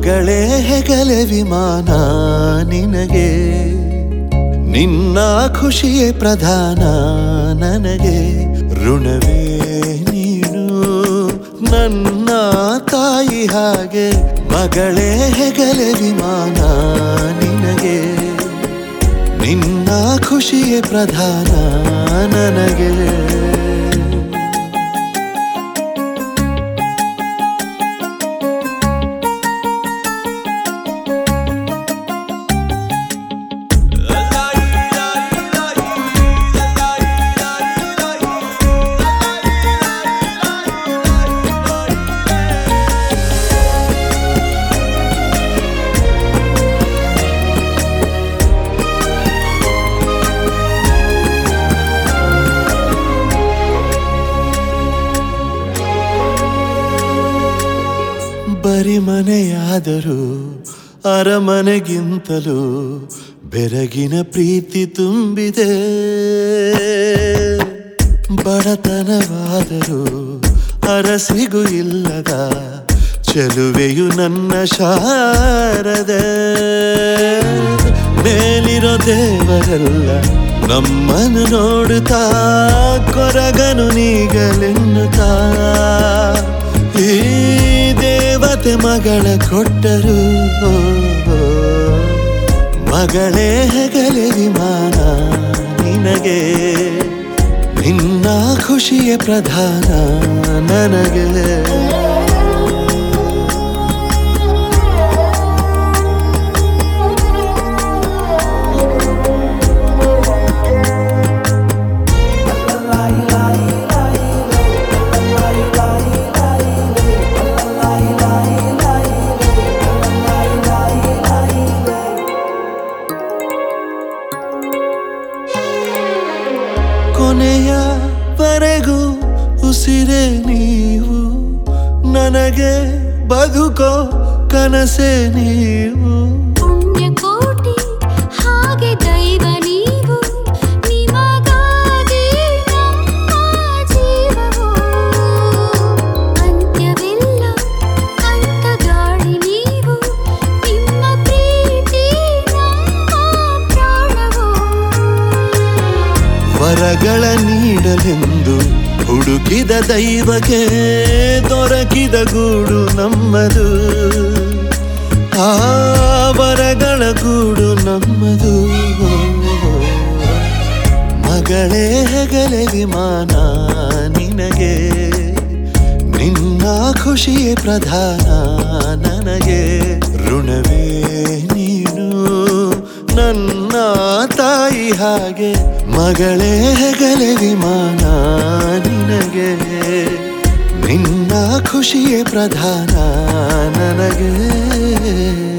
ಮಗಳೇ ಹೆಗಲೆ ವಿಮಾನ ನಿನಗೆ ನಿನ್ನ ಖುಷಿಯೇ ಪ್ರಧಾನ ನನಗೆ ಋಣವೇ ನೀನು ನನ್ನ ತಾಯಿ ಹಾಗೆ ಮಗಳೇ ಹೆಗಲೆ ವಿಮಾನ ನಿನಗೆ ನಿನ್ನ ಖುಷಿಯೇ ಪ್ರಧಾನ ನನಗೆ ಬರಿಮನೆಯಾದರೂ ಅರಮನೆಗಿಂತಲೂ ಬೆರಗಿನ ಪ್ರೀತಿ ತುಂಬಿದೆ ಬಡತನವಾದರೂ ಅರಸಿಗೂ ಇಲ್ಲದ ಚೆಲುವೆಯು ನನ್ನ ಶಾರದೆ ಮೇಲಿರೋ ದೇವರೆಲ್ಲ ನಮ್ಮನ್ನು ನೋಡುತ್ತಾ ಕೊರಗನು ನೀಗಲೆನ್ನುತ್ತಾ ಈ ದೇವತೆ ಮಗಳ ಕೊಟ್ಟರು ಮಗಳೇ ಹೆಗಲೆ ವಿಮಾನ ನಿನಗೆ ನಿನ್ನ ಖುಷಿಯ ಪ್ರಧಾನ ನನಗೆ ಕೊನೆಯವರೆಗೂ ಉಸಿರೇ ನೀವು ನನಗೆ ಬದುಕೋ ಕನಸೆ ನೀವು ಪುಣ್ಯಕೋಟಿ ಹಾಗೆ ದೈವ ನೀವು ನಿಮಗಾಗಿ ನಮ್ಮ ಜೀವವು ಅಂತ್ಯವಿಲ್ಲ ಅಂತ ಗಾಳಿ ನೀವು ನಿಮ್ಮ ಪ್ರೀತಿ ನಮ್ಮ ಪ್ರಾಣವು ವರಗಳ ನೀಡಲೆಂದು ಹುಡುಕಿದ ದೈವಕ್ಕೆ ದೊರಕಿದ ಗೂಡು ನಮ್ಮದು ಆ ವರಗಳ ಗೂಡು ನಮ್ಮದು ಮಗಳೇ ಹೆಗಲೆ ವಿಮಾನ ನಿನಗೆ ನಿನ್ನ ಖುಷಿಯೇ ಪ್ರಧಾನ ನನಗೆ ಋಣವೇ ನೀನು ನನ್ನ ತಾಯಿ ಹಾಗೆ ಮಗಳೇ ಹೆಗಲೆ ವಿಮಾನ ನಿನಗೆ ನಿನ್ನ ಖುಷಿಯೇ ಪ್ರಧಾನ ನನಗೆ